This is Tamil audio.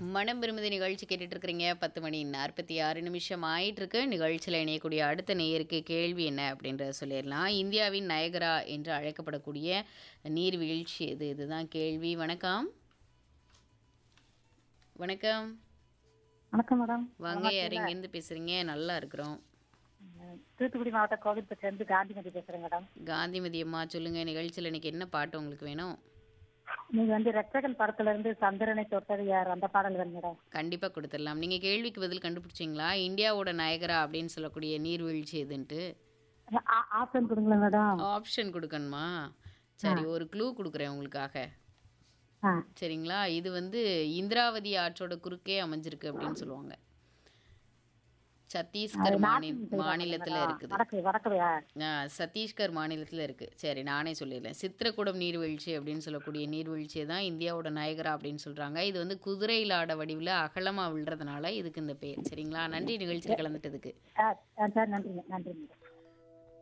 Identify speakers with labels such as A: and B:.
A: மனம் விரும்புதி நிகழ்ச்சி கேட்டுட்டு இருக்கிறீங்க பத்து மணி நாற்பத்தி ஆறு நிமிஷம் ஆயிட்டு இருக்கு நிகழ்ச்சியில் இணையக்கூடிய அடுத்த நேயருக்கு கேள்வி என்ன அப்படின்றத சொல்லிடலாம் இந்தியாவின் நயகரா என்று அழைக்கப்படக்கூடிய நீர்வீழ்ச்சி இது இதுதான் கேள்வி வணக்கம் வணக்கம்
B: வணக்கம் மேடம்
A: வாங்க யார் இங்கேருந்து பேசுறீங்க நல்லா இருக்கிறோம்
B: தூத்துக்குடி மாவட்டம் கோவில்பட்டிலேருந்து காந்திமதி பேசுறேன் மேடம்
A: காந்திமதி அம்மா சொல்லுங்க நிகழ்ச்சியில் இன்னைக்கு என்ன பாட்டு உங்களுக்கு வேணும்
B: நீங்க வந்து ரட்சகன் படத்துல இருந்து சந்திரனை தொட்டது யார் அந்த பாடல் வேணும் மேடம்
A: கண்டிப்பாக கொடுத்துடலாம் நீங்கள் கேள்விக்கு பதில் கண்டுபிடிச்சிங்களா இந்தியாவோட நயகரா அப்படின்னு சொல்லக்கூடிய நீர்வீழ்ச்சி எதுன்ட்டு
B: ஆ- ஆப்ஷன் கொடுங்களேன் மேடம்
A: ஆப்ஷன் கொடுக்கணுமா சரி ஒரு க்ளூ கொடுக்குறேன் உங்களுக்காக
B: ஆ
A: சரிங்களா இது வந்து இந்திராவதி ஆற்றோட குறுக்கே அமைஞ்சிருக்கு அப்படின்னு சொல்லுவாங்க சத்தீஸ்கர் மாநில மாநிலத்தில் இருக்குது
B: வடக்கு வடக்குலையா
A: ஆ, சத்தீஸ்கர் மாநிலத்தில் இருக்குது சரி நானே சொல்லிடுறேன் சித்திரக்கூடம் நீர்வீழ்ச்சி அப்படின்னு சொல்லக்கூடிய நீர்வீழ்ச்சியை தான் இந்தியாவோட நாயகரா அப்படின்னு சொல்கிறாங்க இது வந்து குதிரையில் ஆட வடிவில் அகலமாக விழுறதுனால இதுக்கு இந்த பேர் சரிங்களா நன்றி நிகழ்ச்சியில் கலந்துட்டதுக்கு
B: ஆ ஆ, சார் நன்றிங்க நன்றி மேடம்